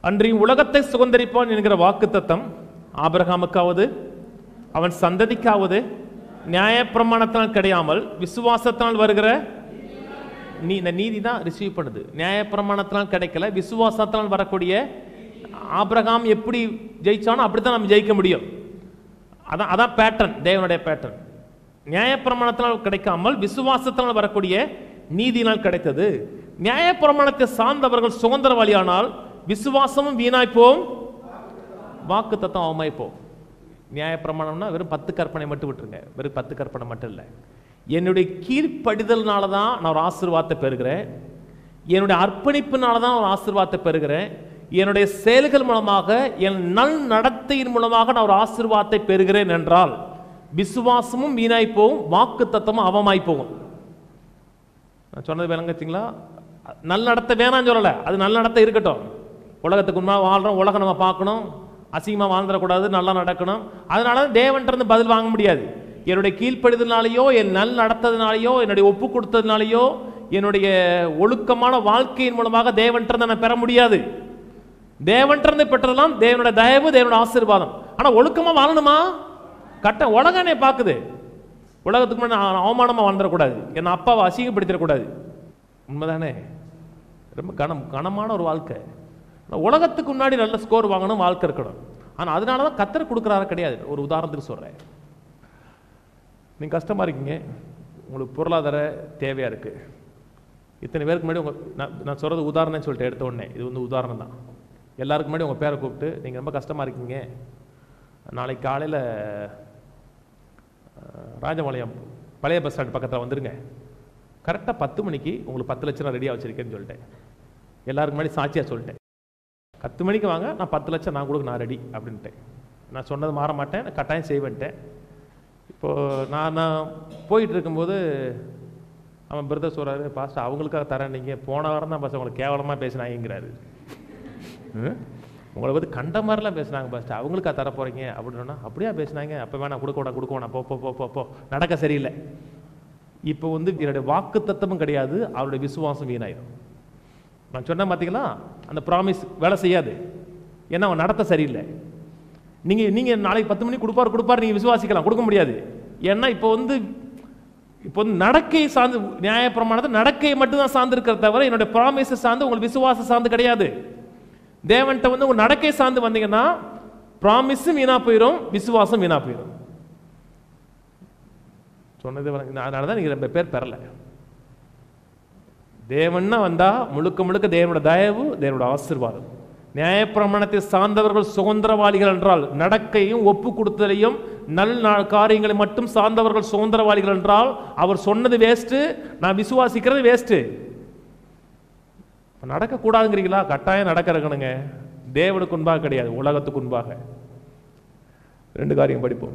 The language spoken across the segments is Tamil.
அன்றையும் உலகத்தை சுதந்தரிப்பான் என்கிற வாக்குத்தத்தம் ஆபிரகாமுக்காவது அவன் சந்ததிக்காவது நியாயப்பிரமாணத்தினால் கிடையாமல் விசுவாசத்தினால் வருகிற நீ இந்த நீதி தான் ரிசீவ் பண்ணுது நியாயப்பிரமாணத்தினால் கிடைக்கல விசுவாசத்தினால் வரக்கூடிய ஆபிரகாம் எப்படி ஜெயிச்சானோ அப்படி தான் நம்ம ஜெயிக்க முடியும் அதான் அதான் பேட்டர்ன் தேவனுடைய பேட்டர்ன் நியாயப்பிரமாணத்தினால் கிடைக்காமல் விசுவாசத்தினால் வரக்கூடிய நீதியினால் கிடைத்தது நியாயப்பிரமாணத்தை சார்ந்தவர்கள் சுதந்திரவாளியானால் விசுவாசமும் வீணாய் போம் வாக்கு தத்தம் அவமாய் போம் நியாயப்பிரமாணம்னா வெறும் பத்து கற்பனை மட்டும் விட்டுருங்க வெறும் பத்து கற்பனை மட்டும் இல்லை என்னுடைய கீழ்ப்படிதல்னால தான் நான் ஒரு ஆசீர்வாதத்தை பெறுகிறேன் என்னுடைய அர்ப்பணிப்பினால தான் ஒரு ஆசீர்வாதத்தை பெறுகிறேன் என்னுடைய செயல்கள் மூலமாக என் நல் நடத்தையின் மூலமாக நான் ஒரு ஆசீர்வாதத்தை பெறுகிறேன் என்றால் விசுவாசமும் வீணாய் போகும் வாக்கு தத்தமும் அவமாய் போகும் நான் சொன்னது விளங்குச்சிங்களா நல்ல நடத்தை வேணாம்னு சொல்லலை அது நல்ல நடத்தை இருக்கட்டும் உலகத்துக்கு உண்மை வாழ்கிறோம் உலகம் நம்ம பார்க்கணும் அசிங்கமாக வாழ்ந்துடக்கூடாது நல்லா நடக்கணும் அதனால தான் தேவன்ட்ட இருந்து பதில் வாங்க முடியாது என்னுடைய கீழ்ப்படுதனாலேயோ என் நல் நடத்ததுனாலேயோ என்னுடைய ஒப்பு கொடுத்ததுனாலேயோ என்னுடைய ஒழுக்கமான வாழ்க்கையின் மூலமாக தேவன்ட்ட இருந்து நான் பெற முடியாது தேவன்ட்ட இருந்து பெற்றதெல்லாம் தேவனுடைய தயவு தேவனுடைய ஆசீர்வாதம் ஆனால் ஒழுக்கமாக வாழணுமா கட்ட உலகம் என்னை பார்க்குது உலகத்துக்கு முன்னாடி நான் அவமானமாக வாழ்ந்துடக்கூடாது என் அப்பாவை அசிங்கப்படுத்திடக்கூடாது உண்மைதானே ரொம்ப கனம் கனமான ஒரு வாழ்க்கை ஆனா உலகத்துக்கு முன்னாடி நல்ல ஸ்கோர் வாங்கணும் வாழ்க்கை இருக்கணும் ஆனால் அதனால தான் கத்தர் கொடுக்குறாரு கிடையாது ஒரு உதாரணத்துக்கு சொல்கிறேன் நீங்கள் கஷ்டமாக இருக்கீங்க உங்களுக்கு பொருளாதார தேவையாக இருக்குது இத்தனை பேருக்கு முன்னாடி உங்கள் நான் நான் சொல்கிறது உதாரணம்னு சொல்லிட்டு எடுத்த உடனே இது வந்து உதாரணம் தான் எல்லாருக்கு முன்னாடி உங்கள் பேரை கூப்பிட்டு நீங்கள் ரொம்ப கஷ்டமாக இருக்கீங்க நாளைக்கு காலையில் ராஜபாளையம் பழைய பஸ் ஸ்டாண்ட் பக்கத்தில் வந்துருங்க கரெக்டாக பத்து மணிக்கு உங்களுக்கு பத்து லட்சம் நான் ரெடியாக வச்சுருக்கேன்னு சொல்லிட்டேன் எல்லாருக்கு முன்னாடி சாட்சியாக சொல்லிட்டேன் பத்து மணிக்கு வாங்க நான் பத்து லட்சம் நான் கொடுக்க நான் ரெடி அப்படின்ட்டேன் நான் சொன்னது மாற மாட்டேன் நான் கட்டாயம் செய்வேன்ட்டேன் இப்போது நான் நான் போயிட்டு இருக்கும்போது அவன் பிரதர் சொல்கிறாரு பாஸ்டர் அவங்களுக்காக தரேன் நீங்கள் போன வாரம் தான் பாஸ்டர் உங்களுக்கு கேவலமாக பேசினாங்கிறாரு ம்? உங்களை வந்து கண்ட மாதிரிலாம் பேசுனாங்க பாஸ்டர் அவங்களுக்கா தர போகிறீங்க அப்படின்னா அப்படியா பேசுனாங்க அப்போ வேணாம் கொடுக்க வேணாம் கொடுக்க வேணாம் போ போ போ போ போ நடக்க சரியில்லை இப்போ வந்து என்னுடைய வாக்கு தத்துவம் கிடையாது அவருடைய விசுவாசம் வீணாயிடும் நான் சொன்னேன் பார்த்தீங்களா அந்த ப்ராமிஸ் வேலை செய்யாது ஏன்னா அவன் நடத்த சரியில்லை நீங்கள் நீங்கள் நாளைக்கு பத்து மணிக்கு கொடுப்பார் கொடுப்பார் நீங்கள் விசுவாசிக்கலாம் கொடுக்க முடியாது ஏன்னா இப்போ வந்து இப்போ வந்து நடக்கை சார்ந்து நியாயப்பிரமாணத்தை நடக்கையை மட்டும் தான் சார்ந்து இருக்கிறத தவிர என்னுடைய ப்ராமிஸை சார்ந்து உங்களுக்கு விசுவாசம் சார்ந்து கிடையாது தேவன்கிட்ட வந்து உங்க நடக்கை சார்ந்து வந்தீங்கன்னா ப்ராமிஸும் வீணா போயிடும் விசுவாசம் வீணா போயிடும் சொன்னது வழங்க- அதனால தான் நீங்கள் ரொம்ப பேர் பெறல தேவன்னா வந்தா முழுக்க முழுக்க தேவனோட தயவு தேவனோட ஆசீர்வாதம் நியாயப்பிரமாணத்தை சார்ந்தவர்கள் சுதந்திரவாளிகள் என்றால் நடக்கையும் ஒப்பு கொடுத்தலையும் நல் நா- காரியங்களை மட்டும் சார்ந்தவர்கள் சுதந்திரவாளிகள் என்றால் அவர் சொன்னது வேஸ்ட்டு நான் விசுவாசிக்கிறது வேஸ்ட்டு நடக்கக்கூடாதுங்கிறீங்களா கட்டாயம் நடக்க இருக்கணுங்க தேவனுக்கு உண்பாக கிடையாது உலகத்துக்கு உண்பாக ரெண்டு காரியம் படிப்போம்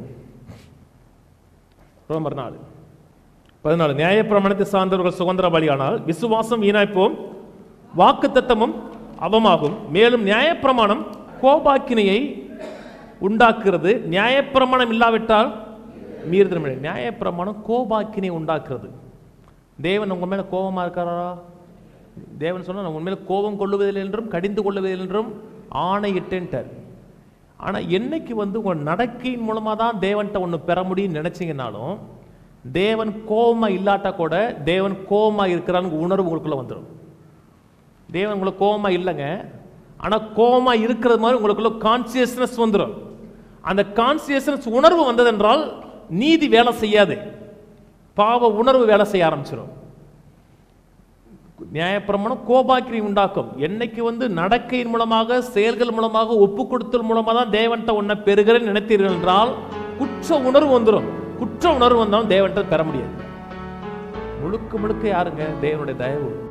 ரோமர் நாலு பதினாலு நியாயப்பிரமாணத்தை சார்ந்தவர்கள் சுதந்திர பலியானால் விசுவாசம் வீணாய்ப்போம் வாக்கு தத்தமும் அவமாகும் மேலும் நியாயப்பிரமாணம் கோபாக்கினையை உண்டாக்குறது நியாயப்பிரமாணம் இல்லாவிட்டால் மீறுதல் இல்லை. நியாயப்பிரமாணம் கோபாக்கினை உண்டாக்குறது தேவன் உங்க மேல கோபமா இருக்காரா தேவன் சொன்னா நான் உண்மையில கோபம் கொள்ளுவதில் என்றும் கடிந்து கொள்ளுவதில் என்றும் ஆணையிட்டேன்ட்டார் ஆனா என்னைக்கு வந்து உங்க நடக்கையின் மூலமா தான் தேவன்கிட்ட ஒன்று பெற முடியும்னு நினைச்சீங்கனாலும் தேவன் கோபமா இல்லாட்டா கூட தேவன் கோபமா இருக்கிறான்னு உணர்வு உங்களுக்குள்ள வந்துடும் தேவன் உங்களுக்கு கோபமா இல்லைங்க ஆனா கோபமா இருக்கிறது மாதிரி உங்களுக்குள்ள கான்சியஸ்னஸ் வந்துடும் அந்த கான்சியஸ்னஸ் உணர்வு வந்ததென்றால் நீதி வேலை செய்யாது பாவ உணர்வு வேலை செய்ய ஆரம்பிச்சிடும் நியாயப்பிரமாணம் கோபாக்கிரி உண்டாக்கும் என்னைக்கு வந்து நடக்கையின் மூலமாக செயல்கள் மூலமாக ஒப்பு கொடுத்தல் மூலமாக தான் தேவன்ட்ட ஒன்றை பெறுகிறேன்னு நினைத்தீர்கள் என்றால் குற்ற உணர்வு வந்துடும் குற்ற உணர்வு வந்தாலும் தேவன்ட்ட பெற முடியாது முழுக்க முழுக்க யாருங்க தேவனுடைய தயவு